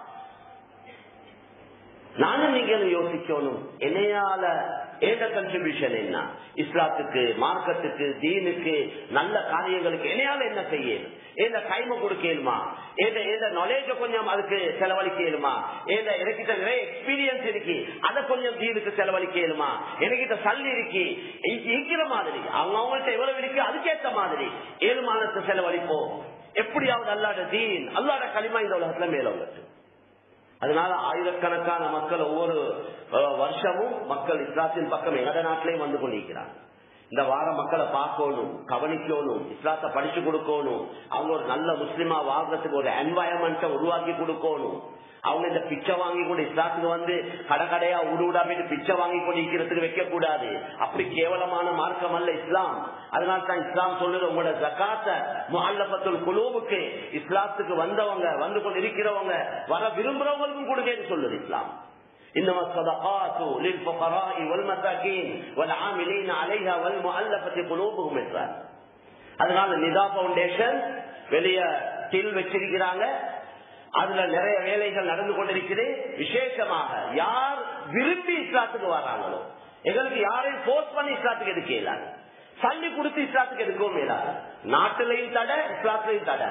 நானும் நீங்க யோசிக்கணும் என்னையால ஏத கன்ட்ரிபியூஷன் என்ன இஸ்லாத்துக்கு மார்க்கத்துக்கு தீனுக்கு நல்ல காரியங்களுக்கு என்னையால என்ன செய்யணும் ஏத டைம் கொடுக்கலுமா ஏத ஏத நாலேஜ கொஞ்சம் அதுக்கு செலவழிக்கலுமா ஏத எனக்கிட்ட நிறைய எக்ஸ்பீரியன்ஸ் இருக்கு அதை கொஞ்சம் தீனுக்கு செலவழிக்கலுமா எனக்கிட்ட சல்லி இருக்கு இருக்கிற மாதிரி அவங்க அவங்கள்ட்ட எவ்வளவு இருக்கு அதுக்கேற்ற மாதிரி ஏழுமானத்தை செலவழிப்போம் எப்படியாவது அல்லாட தீன் அல்லாட களிமா இந்த உலகத்துல மேலவங்க அதனால ஆயிரக்கணக்கான மக்கள் ஒவ்வொரு வருஷமும் மக்கள் இஸ்லாத்தின் பக்கம் எங்கட நாட்டிலையும் வந்து கொண்டிருக்கிறாங்க இந்த வார மக்களை பார்க்கணும் கவனிக்கணும் இஸ்லாத்தை படிச்சு கொடுக்கணும் அவங்க ஒரு நல்ல முஸ்லிமா வாழ்றதுக்கு ஒரு என்வாயன்மெண்ட்டை உருவாக்கி கொடுக்கணும் அவங்க இந்த பிச்சை வாங்கி கொண்டு இஸ்லாத்துக்கு வந்து கடை கடையா உருவிடா போயிட்டு பிச்சை வாங்கி கொண்டு இருக்கிறதுக்கு வைக்க கூடாது அப்படி கேவலமான மார்க்கம் அல்ல இஸ்லாம் அதனால தான் இஸ்லாம் சொல்லுது உங்களோட ஜக்காத்த முஹல்லபத்துல் குலூவுக்கு இஸ்லாத்துக்கு வந்தவங்க வந்து கொண்டு இருக்கிறவங்க வர விரும்புறவங்களுக்கும் கொடுங்கன்னு சொல்லுது இஸ்லாம் إنما الصدقات للفقراء والمساكين والعاملين عليها والمؤلفة قلوبهم என்றார் அதனால நிதா பவுண்டேஷன் வெளிய டில் வச்சிருக்கிறாங்க அதுல நிறைய வேலைகள் நடந்து கொண்டிருக்குது விசேஷமாக யார் விரும்பி இஸ்லாத்துக்கு வராங்களோ எங்களுக்கு யாரையும் போர்ஸ் பண்ணி இஸ்லாத்துக்கு எடுக்க இயலாது சல்லி கொடுத்து இஸ்லாத்துக்கு எடுக்கவும் இயலாது நாட்டிலையும் தடை இஸ்லாத்திலையும் தடை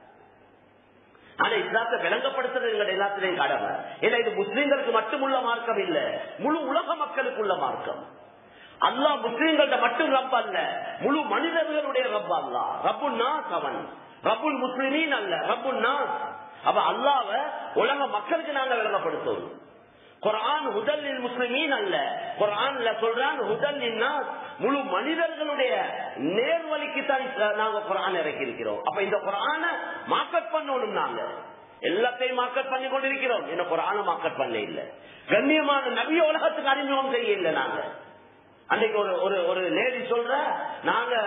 ஆனா இஸ்லாத்தை விளங்கப்படுத்துறது எங்க எல்லாத்திலையும் கடமை ஏன்னா இது முஸ்லீம்களுக்கு மட்டுமுள்ள மார்க்கம் இல்ல முழு உலக மக்களுக்குள்ள மார்க்கம் அல்லா முஸ்லீம்கள்ட்ட மட்டும் ரப் அல்ல முழு மனிதர்களுடைய ரப் அல்லா ரப்பு நாஸ் அவன் ரப்புல் முஸ்லிமீன் அல்ல ரப்பு நாஸ் அப்ப அல்லாவ உலக மக்களுக்கு நாங்க விளங்கப்படுத்தணும் குரான் ஹுதல்லின் முஸ்லிமீன் அல்ல குரான்ல சொல்றான் ஹுதல்லின் முழு மனிதர்களுடைய நேர்வழிக்கு தான் நாங்க குரான் இறக்கி இருக்கிறோம் அப்ப இந்த குரான மார்க்கெட் பண்ணணும் நாங்க எல்லாத்தையும் மார்க்கெட் பண்ணி கொண்டிருக்கிறோம் என்ன குரான மார்க்கெட் பண்ண இல்ல கண்ணியமான நபிய உலகத்துக்கு அறிமுகம் செய்ய இல்லை நாங்க அன்னைக்கு ஒரு ஒரு ஒரு லேடி சொல்ற நாங்க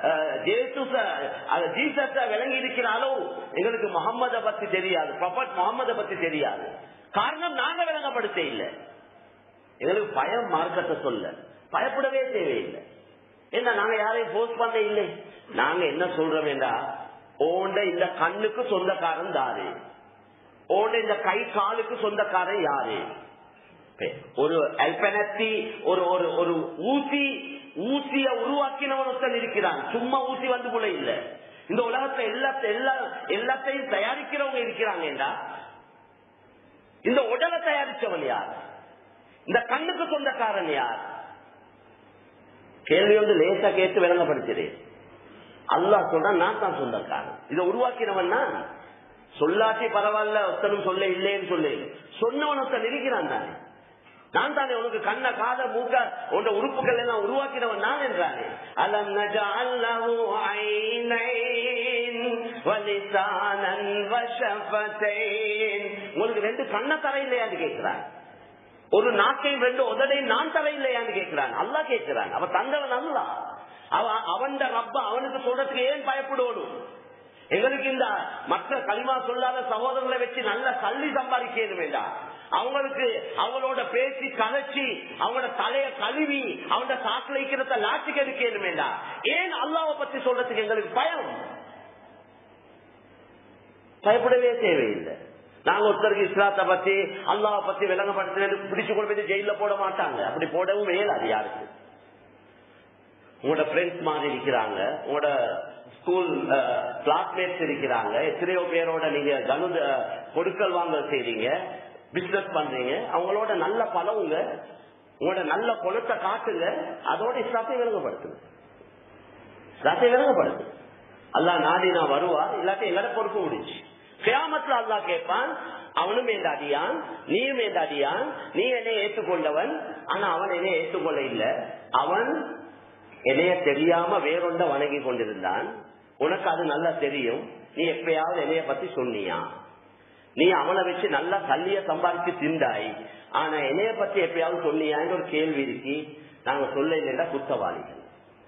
ஜீசஸ விளங்கி இருக்கிற அளவு எங்களுக்கு முகம்மத பத்தி தெரியாது ப்ரொபட் முகம்மத பத்தி தெரியாது காரணம் நாங்க விளங்கப்படுத்த இல்லை எங்களுக்கு பயம் மார்க்கத்தை சொல்ல பயப்படவே தேவையில்லை என்ன நாங்க யாரையும் போஸ்ட் பண்ண இல்லை நாங்க என்ன சொல்றோம் வேண்டா ஓண்ட இந்த கண்ணுக்கு சொந்தக்காரன் தாரு ஓண்ட இந்த கை காலுக்கு சொந்தக்காரன் யாரு ஒரு அல்பனத்தி ஒரு ஒரு ஒரு ஊசி ஊசிய உருவாக்கினவன் ஒருத்தன் இருக்கிறான் சும்மா ஊசி வந்து கூட இல்ல இந்த உலகத்தை எல்லாத்த எல்லா எல்லாத்தையும் தயாரிக்கிறவங்க இருக்கிறாங்கடா இந்த உடலை தயாரிச்சவன் யார் இந்த கண்ணுக்கு சொந்தக்காரன் யார் கேள்வி வந்து லேசா கேட்டு விளங்கப்படுத்துறேன் அல்லா சொல்றான் நான் தான் சொந்தக்காரன் இதை உருவாக்கினவன் நான் சொல்லாட்டி பரவாயில்ல ஒருத்தனும் சொல்ல இல்லைன்னு சொல்லு சொன்னவன் ஒருத்தன் இருக்கிறான் தானே நான் தானே உனக்கு கண்ண காத மூக்க உன்ற உறுப்புகள் எல்லாம் உருவாக்கினவன் நான் என்றானே அலம் உங்களுக்கு ரெண்டு கண்ண தர இல்லையான்னு கேட்கிறான் ஒரு நாக்கையும் ரெண்டு உதடையும் நான் தர இல்லையான்னு கேட்கிறான் அல்லா கேட்கிறான் அவ தந்தவன் அல்ல அவன் அவன் ரப்ப அவனுக்கு சொல்றதுக்கு ஏன் பயப்படணும் எங்களுக்கு இந்த மற்ற களிமா சொல்லாத சகோதரர்களை வச்சு நல்ல தள்ளி சம்பாதிக்கணும் வேண்டாம் அவங்களுக்கு அவங்களோட பேசி கதைச்சி அவங்களோட தலைய கழுவி அவங்களோட சாக்கில் வைக்கிறத லாட்டுக்கு இருக்கணும் வேண்டாம் ஏன் அல்லாவை பத்தி சொல்றதுக்கு எங்களுக்கு பயம் பயப்படவே தேவையில்லை நாங்க ஒருத்தருக்கு இஸ்லாத்தை பத்தி அல்லாவை பத்தி விளங்கப்படுத்த பிடிச்சு கொண்டு போய் ஜெயில போட மாட்டாங்க அப்படி போடவும் மேலாது யாருக்கு உங்களோட ஃப்ரெண்ட்ஸ் மாதிரி இருக்கிறாங்க உங்களோட ஸ்கூல் கிளாஸ்மேட்ஸ் இருக்கிறாங்க எத்தனையோ பேரோட நீங்க கனு கொடுக்கல் வாங்க செய்றீங்க பிசினஸ் பண்றீங்க அவங்களோட நல்ல பழவுங்க உங்களோட நல்ல குணத்தை காட்டுங்க அதோட இஸ்லாத்தை விளங்கப்படுத்துங்க இஸ்லாத்தை விளங்கப்படுத்து அல்லா நாடி நான் வருவா இல்லாட்டி எங்கட பொறுப்பு முடிச்சு கியாமத்துல அல்லா கேட்பான் அவனும் எந்த அடியான் நீயும் எந்த அடியான் நீ என்னை ஏற்றுக்கொண்டவன் ஆனா அவன் என்னை ஏற்றுக்கொள்ள இல்லை அவன் என்னைய தெரியாம வேறொண்ட வணங்கி கொண்டிருந்தான் உனக்கு அது நல்லா தெரியும் நீ எப்பயாவது என்னைய பத்தி சொன்னியா நீ அவனை வச்சு நல்லா கல்லிய சம்பாதிச்சு திண்டாய் ஆனா என்னைய பத்தி எப்பயாவது சொன்னியான்னு ஒரு கேள்வி இருக்கு நாங்க சொல்ல இல்லைன்னா குத்தவாளிகள்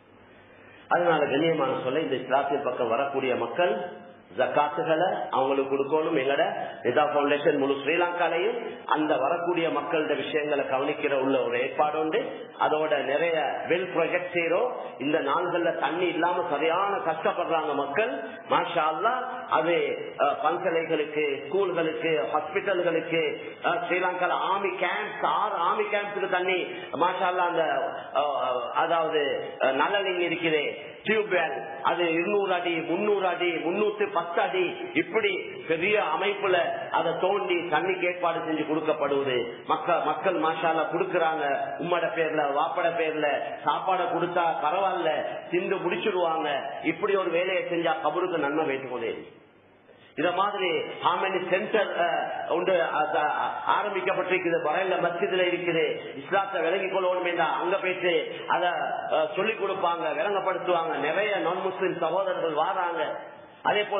அதனால கண்ணியமான சொல்ல இந்த இஸ்லாத்தின் பக்கம் வரக்கூடிய மக்கள் ஜக்காத்துகளை அவங்களுக்கு கொடுக்கணும் எங்கட நிதா பவுண்டேஷன் முழு ஸ்ரீலங்காலையும் அந்த வரக்கூடிய மக்களோட விஷயங்களை கவனிக்கிற உள்ள ஒரு ஏற்பாடு உண்டு அதோட நிறைய வெல் ப்ரொஜெக்ட் செய்யறோம் இந்த நாள்கள்ல தண்ணி இல்லாம சரியான கஷ்டப்படுறாங்க மக்கள் மாஷா அல்லா அது பல்கலைகளுக்கு ஸ்கூல்களுக்கு ஹாஸ்பிட்டல்களுக்கு ஸ்ரீலங்கால ஆர்மி கேம்ப்ஸ் ஆறு ஆர்மி கேம்ப்ஸுக்கு தண்ணி மாஷா அல்லா அந்த அதாவது நலனிங் இருக்குது டியூப்வெல் அது இருநூறு அடி முன்னூறு அடி முன்னூத்தி பத்து அடி இப்படி பெரிய அமைப்புல அதை தோண்டி தண்ணிக்கு ஏற்பாடு செஞ்சு கொடுக்கப்படுவது மக்கள் மக்கள் மாஷால கொடுக்கறாங்க உம்மட பேர்ல வாப்பட பேர்ல சாப்பாடை கொடுத்தா பரவாயில்ல திண்டு முடிச்சிடுவாங்க இப்படி ஒரு வேலையை செஞ்சா கபருக்கு நன்மை வைத்துக்கொண்டே இத மாதிரி ஹாமனி சென்டர் உண்டு ஆரம்பிக்கப்பட்டிருக்குது பரையில மஸ்ஜிதுல இருக்குது இஸ்லாத்தை விலகி கொள்ளணும் அங்க போயிட்டு அத சொல்லிக் கொடுப்பாங்க விளங்கப்படுத்துவாங்க நிறைய நான் முஸ்லிம் சகோதரர்கள் வாராங்க அதே போல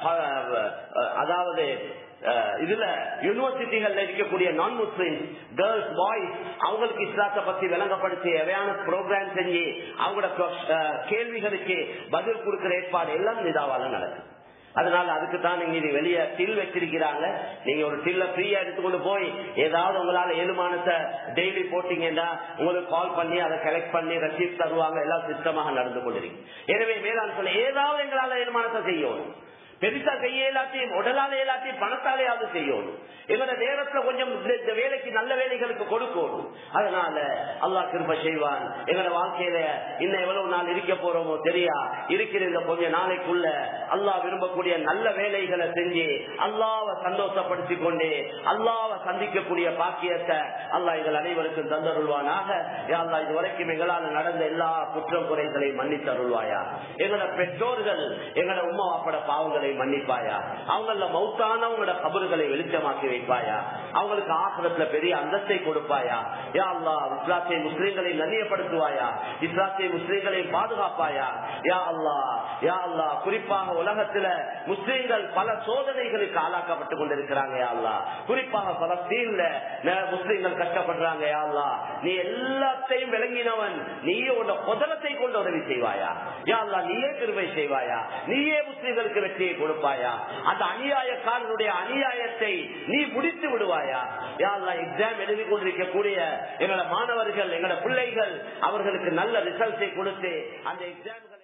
அதாவது இதுல யூனிவர்சிட்டிகள்ல இருக்கக்கூடிய நான் முஸ்லிம் கேர்ள்ஸ் பாய்ஸ் அவங்களுக்கு இஸ்லாத்தை பத்தி விளங்கப்படுத்தி எவையான ப்ரோக்ராம் செஞ்சு அவங்களோட கேள்விகளுக்கு பதில் கொடுக்கிற ஏற்பாடு எல்லாம் நிதாவால நடக்குது அதனால அதுக்கு தான் நீங்க இது வெளியே டில் வச்சிருக்கிறாங்க நீங்க ஒரு டில்ல ஃப்ரீயா எடுத்துக்கொண்டு போய் ஏதாவது உங்களால ஏழுமானத்தை டெய்லி போட்டீங்கன்னா உங்களுக்கு கால் பண்ணி அதை கலெக்ட் பண்ணி ரசீப் தருவாங்க எல்லாம் சிஸ்டமாக நடந்து கொண்டிருக்கு எனவே மேலாண் சொல்ல ஏதாவது எங்களால ஏழுமானத்தை செய்யணும் பெருசா செய்ய எல்லாத்தையும் உடலால எல்லாத்தையும் பணத்தாலேயாவது செய்யணும் எங்களோட நேரத்துல கொஞ்சம் இந்த வேலைக்கு நல்ல வேலைகளுக்கு கொடுக்கணும் அதனால அல்லா கிருப செய்வான் எங்களோட வாழ்க்கையில இன்னும் எவ்வளவு நாள் இருக்க போறோமோ தெரியா இருக்கிற இந்த கொஞ்ச நாளைக்குள்ள அல்லாஹ் விரும்பக்கூடிய நல்ல வேலைகளை செஞ்சு அல்லாவை சந்தோஷப்படுத்திக் கொண்டு அல்லாவை சந்திக்கக்கூடிய பாக்கியத்தை அல்லாஹ் எங்கள் அனைவருக்கும் தந்தருள்வானாக அல்லா இது வரைக்கும் எங்களால் நடந்த எல்லா குற்றம் குறைகளையும் மன்னித்தருள்வாயா எங்களோட பெற்றோர்கள் எங்களோட உமா வாப்பட பாவங்களை மன்னிப்பாயா அவங்கள மௌத்தானவங்களோட கபறுகளை வெளிச்சமாக்கி வைப்பாயா அவங்களுக்கு ஆசிரத்துல பெரிய அந்தஸ்தை கொடுப்பாயா யா அல்லா இஸ்லாத்திய முஸ்லீம்களை நன்னியப்படுத்துவாயா இஸ்லாத்திய முஸ்லீம்களை பாதுகாப்பாயா யா அல்லா யா அல்லா குறிப்பாக உலகத்துல முஸ்லீம்கள் பல சோதனைகளுக்கு ஆளாக்கப்பட்டு கொண்டிருக்கிறாங்க யா அல்லா குறிப்பாக பலஸ்தீன்ல முஸ்லீம்கள் கஷ்டப்படுறாங்க யா அல்லா நீ எல்லாத்தையும் விளங்கினவன் நீயே உன்னோட புதலத்தை கொண்டு உதவி செய்வாயா யா அல்லா நீயே திருவை செய்வாயா நீயே முஸ்லீம்களுக்கு வெற்றியை கொடுப்பாயா அந்த அநியாயக்காரனுடைய அநியாயத்தை நீ முடித்து விடுவாயா யாரெல்லாம் எக்ஸாம் எழுதி கொண்டிருக்கக்கூடிய எங்களோட மாணவர்கள் எங்களோட பிள்ளைகள் அவர்களுக்கு நல்ல ரிசல்ட்டை கொடுத்து அந்த எக்ஸாம்